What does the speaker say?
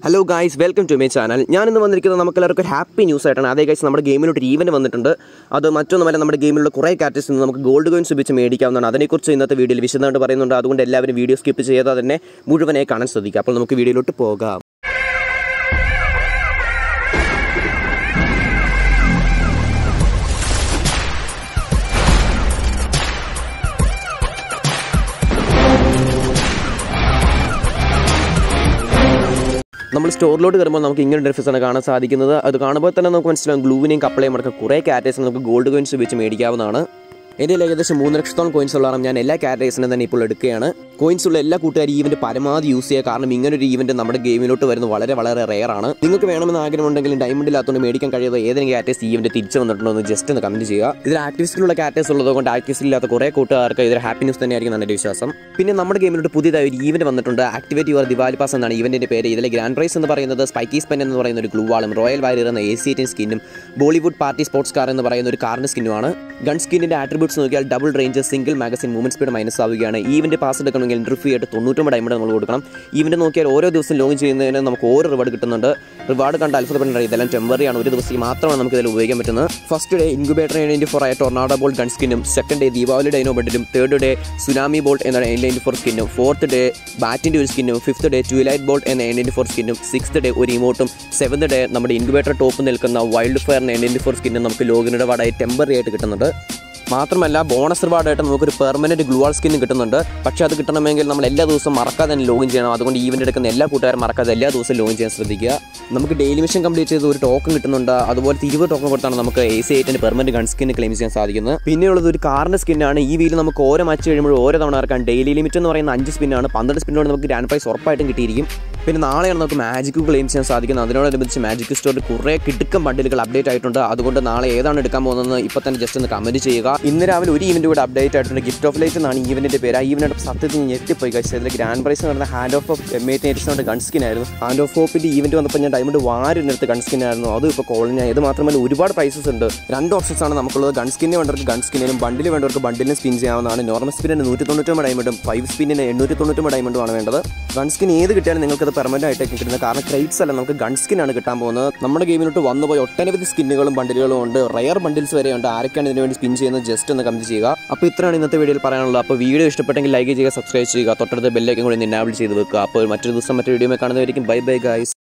hello guys welcome to my channel ഞാനിന്ന് വന്നിരിക്കുന്നത് നമുക്ക് എല്ലാവർക്കും ഒരു ഹാപ്പി ന്യൂസ് ആയിട്ടാണ് അതേ ഗൈസ് നമ്മുടെ ഗെയിമിലോട്ട് ഒരു ഈവൻറ്റ് വന്നിട്ടുണ്ട് അത് മറ്റൊന്നുമല്ല നമ്മുടെ ഗെയിമിലുള്ള കുറേ കാറ്റസ് നിന്ന് നമുക്ക് ഗോൾഡ് കോയിൻസ് ഉപയോഗിച്ച് മേടിക്കാവുന്നതാണ് അതിനെക്കുറിച്ച് ഇന്നത്തെ വീഡിയോയിൽ വിശദമായിട്ട് പറയുന്നുണ്ട് അതുകൊണ്ട് എല്ലാവരും വീഡിയോ സ്കിപ്പ് ചെയ്യാതെ തന്നെ മുഴുവനായി കാണാൻ ശ്രദ്ധിക്കുക അപ്പോൾ നമുക്ക് വീഡിയോയിലോട്ട് പോകാം നമ്മൾ സ്റ്റോറിലോട്ട് കയറുമ്പോൾ നമുക്ക് ഇങ്ങനെ ഡ്രസ്സസ് ആണ് കാണാൻ സാധിക്കുന്നത് അത് കാണുമ്പോൾ തന്നെ നമുക്ക് മനസ്സിലാവും ഗ്ലൂവിനെയും കപ്പളയും അടക്കം കുറേ കാറ്റേഴ്സ് നമുക്ക് ഗോൾഡ് കോയിൻസ് ഉപയോഗിച്ച് മേടിക്കാവുന്നതാണ് എൻ്റെ കയ്യിൽ ഏകദേശം മൂന്ന് ലക്ഷത്തോളം കോയിൻസ് ഉള്ള കാരണം ഞാൻ എല്ലാ കാറ്റേഴ്സിനും തന്നെ ഇപ്പോൾ എടുക്കുകയാണ് കോയിൻസ് ഉള്ള എല്ലാ കൂട്ടുകാരും ഈവൻറ്റ് പരമാവധി യൂസ് ചെയ്യുക കാരണം ഇങ്ങനെ ഒരു ഈവൻറ്റ് നമ്മുടെ ഗെയിമിലോട്ട് വരുന്നത് വളരെ വളരെ റെയർ ആണ് നിങ്ങൾക്ക് വേണമെന്ന് ആഗ്രഹമുണ്ടെങ്കിലും ഡയമണ്ട് ഇല്ലാത്തതുകൊണ്ട് മേടിക്കാൻ കഴിയാതെ ഏതെങ്കിലും കാറ്റേഴ്സ് ഈവൻറ്റ് തിരിച്ചു വന്നിട്ടുണ്ടോ എന്ന് ജസ്റ്റ് ഒന്ന് കമൻറ്റ് ചെയ്യുക ഇതിൽ ആക്ടിവിസ്റ്റിലുള്ള കാറ്റേഴ്സ് ഉള്ളത് കൊണ്ട് ആക്ടിവിസ്റ്റില്ലാത്ത കുറേ കൂട്ടുകാർക്ക് ഇതൊരു ഹാപ്പി ന്യൂസ് തന്നെയായിരിക്കും എൻ്റെ വിശ്വാസം പിന്നെ നമ്മുടെ ഗെയിമിലോട്ട് പുതിയതായി ഒരു ഈവൻറ്റ് വന്നിട്ടുണ്ട് ആക്ടിവേറ്റ് യുവർ ദിവാലി പാസ് എന്നാണ് ഈവൻറ്റിൻ്റെ പേര് ഇതിലെ ഗ്രാൻഡ് പ്രൈസ് എന്ന് പറയുന്നത് സ്പൈക്കി സ്പെൻ എന്ന് പറയുന്ന ഒരു ഗ്ലൂവാളും റോയൽ വാരിയർ എന്ന എ സി എയ്റ്റീൻ സ്കിന്നും ബോളിവുഡ് പാർട്ടി സ്പോർട്സ് കാർ എന്ന് പറയുന്ന ഒരു കാറിൻ്റെ സ്കിന്നുമാണ് ഗൺ സ്കിന്നിൻ്റെ ആട്രിബ്യൂട്ട്സ് നോക്കിയാൽ double range single magazine movement speed minus ആവുകയാണ് ഈവൻറ്റ് പാസ് എടുക്കണമെങ്കിൽ ഇൻ്റർവ്യൂ ആയിട്ട് തൊണ്ണൂറ്റൊമ്പത് ഡയമണ്ട് നമ്മൾ കൊടുക്കണം ഈവൻറ്റ് നോക്കിയാൽ ഓരോ ദിവസം ലോഗിൻ ചെയ്യുന്നതിന് നമുക്ക് ഓരോ റിവാർഡ് കിട്ടുന്നുണ്ട് റിവാർഡ് കണ്ട് അത്ഭുതപ്പെടേണ്ട ഇതെല്ലാം ടെമ്പററി ആണ് ഒരു ദിവസം മാത്രമാണ് നമുക്ക് ഇതിൽ ഉപയോഗിക്കാൻ പറ്റുന്നത് first day incubator ninety four ആയ ടൊർണാഡോ ബോൾ ഗൺ സ്കിന്നും സെക്കൻഡ് ഡേ ദീപാവലി ഡൈനോ ബണ്ടിലും തേർഡ് ഡേ സുനാമി ബോൾട്ട് എന്ന എൻ നയൻറ്റി ഫോർ സ്കിന്നും ഫോർത്ത് ഡേ ബാറ്റിൻ്റെ ഒരു സ്കിന്നും ഫിഫ്ത്ത് ഡേ ട്വിലൈറ്റ് ബോൾട്ട് എന്ന എൻ നയൻറ്റി ഫോർ സ്കിന്നും സിക്സ്ത് ഡേ ഒരു ഇമോട്ടും സെവൻത് ഡേ നമ്മുടെ ഇൻക്യുബേറ്റർ ടോപ്പ് നിൽക്കുന്ന wild fire N ninety four സ്കിന്നും നമുക്ക് ലോഗിനുടെ വാടായി ടെമ്പററി ആയിട്ട് കിട്ടുന്നുണ്ട് മാത്രമല്ല ബോണസ് റിവാർഡായിട്ട് നമുക്കൊരു പെർമനന്റ് ഗ്ലൂവാൾ സ്കിൻ കിട്ടുന്നുണ്ട് പക്ഷേ അത് കിട്ടണമെങ്കിൽ നമ്മൾ എല്ലാ ദിവസവും മറക്കാതെ തന്നെ ലോഗിൻ ചെയ്യണം അതുകൊണ്ട് ഈവൻ്റ് എടുക്കുന്ന എല്ലാ കൂട്ടുകാരും മറക്കാതെ എല്ലാ ദിവസവും ലോഗിൻ ചെയ്യാൻ ശ്രദ്ധിക്കുക നമുക്ക് ഡെയിലി മിഷൻ കംപ്ലീറ്റ് ചെയ്ത് ഒരു ടോക്കൺ കിട്ടുന്നുണ്ട് അതുപോലെ ഇരുപത് ടോക്കൺ കൊടുത്താണ് നമുക്ക് എ സി എയ്റ്റിൻ്റെ പെർമനന്റ് ഗൺ സ്കിൻ ക്ലെയിം ചെയ്യാൻ സാധിക്കുന്നത് പിന്നെയുള്ളത് ഒരു കാറിൻ്റെ സ്കിന്നാണ് ഈ വീല് നമുക്ക് ഓരോ മാച്ച് കഴിയുമ്പോൾ ഓരോ തവണ ഇറക്കാൻ ഡെയിലി ലിമിറ്റ് എന്ന് പറയുന്ന അഞ്ച് സ്പിന്നാണ് പന്ത്രണ്ട് സ്പിന്നോട് നമുക്ക് ഗ്രാൻഡ് പ്രൈസ് ഉറപ്പായിട്ടും കിട്ടിയിരിക്കും പിന്നെ നാളെയാണ് നമുക്ക് മാജിക് ക്ലെയിം ചെയ്യാൻ സാധിക്കുന്നത് അതിനോടനുബന്ധിച്ച് മാജിക് സ്റ്റോറിൽ കുറേ കിടുക്കം ബണ്ടിലുകൾ അപ്ഡേറ്റ് ആയിട്ടുണ്ട് അതുകൊണ്ട് നാളെ ഏതാണ് എടുക്കാൻ പോകുന്നത് ഇപ്പോൾ തന്നെ ജസ്റ്റ് ഒന്ന് കമൻറ്റ് ചെയ്യുക ഇന്ന് രാവിലെ ഒരു ഇവന്റ് കൂടെ അപ്ഡേറ്റ് ആയിട്ടുണ്ട് ഗിഫ്റ്റ് ഓഫ് ലൈറ്റ് എന്നാണ് ഈവന്റിന്റെ പേര് ആ ഈവന്റ് സത്യത്തിൽ ഞെട്ടിപ്പോയി കഴിച്ചത് അതിൽ ഗ്രാൻഡ് പ്രൈസ് എന്ന് പറഞ്ഞാൽ hand of M eight eight gun skin ആയിരുന്നു ഹാൻഡ് ഓഫ് ഹോപ്പിന്റെ ഈവന്റ് വന്നപ്പോൾ ഞാൻ ഡയമണ്ട് വാരിനടുത്ത് ഗൺ സ്കിൻ ആയിരുന്നു അതും ഇപ്പോൾ കോൾ ഞാൻ ഇത് മാത്രമല്ല ഒരുപാട് പ്രൈസസ് ഉണ്ട് രണ്ട് ഓപ്ഷൻസ് ആണ് നമുക്കുള്ളത് ഗൺ സ്കിന്നിന് വേണ്ടവർക്ക് ഗൺ സ്കിന്നിനും ബണ്ടിൽ വേണ്ടവർക്ക് ബണ്ടിലും സ്പിൻ ചെയ്യാവുന്നതാണ് നോർമൽ സ്പിന്നിന് നൂറ്റി തൊണ്ണൂറ്റൊമ്പത് ഡയമണ്ടും ഫൈവ് സ്പിന്നിന് എണ്ണൂറ്റി തൊണ്ണൂറ്റൊമ്പത് ഡയമണ്ടും ആണ് വേണ്ടത് ഗൺ സ്കിൻ ഏത് കിട്ടിയാലും നിങ്ങൾക്ക് അത് പെർമനന്റ് ആയിട്ടൊക്കെ കിട്ടുന്നത് കാരണം ക്രൈറ്റ്സ് അല്ല നമുക്ക് ഗൺ സ്കിൻ ആണ് കിട്ടാൻ പോകുന്നത് നമ്മുടെ ഗെയിമിലോട്ട് വന്നുപോയി ഒട്ടനവധി സ്കിന്നുകളും ബണ്ടിലുകളും ഉണ്ട് റയർ ബണ്ടിൽസ് വരെ ഉണ്ട് ആരൊക്കെയാണ് ഇതിനു വേണ്ടി സ്പിൻ ചെയ്യുന്നത് ജസ്റ്റ് ഒന്ന് കമന്റ് ചെയ്യുക അപ്പോൾ ഇത്രയാണ് ഇന്നത്തെ വീഡിയോയിൽ പറയാനുള്ളത് അപ്പോൾ വീഡിയോ ഇഷ്ടപ്പെട്ടെങ്കിൽ ലൈക്ക് ചെയ്യുക സബ്സ്ക്രൈബ് ചെയ്യുക തൊട്ടടുത്ത് ബെല്ലൈക്കും കൂടി ഇന്നാബിൾ ചെയ്ത് വെക്കുക അപ്പോൾ മറ്റൊരു ദിവസം മറ്റൊരു വീഡിയോ കാണുന്നതായിരിക്കും ബൈ ബൈ ഗൈസ്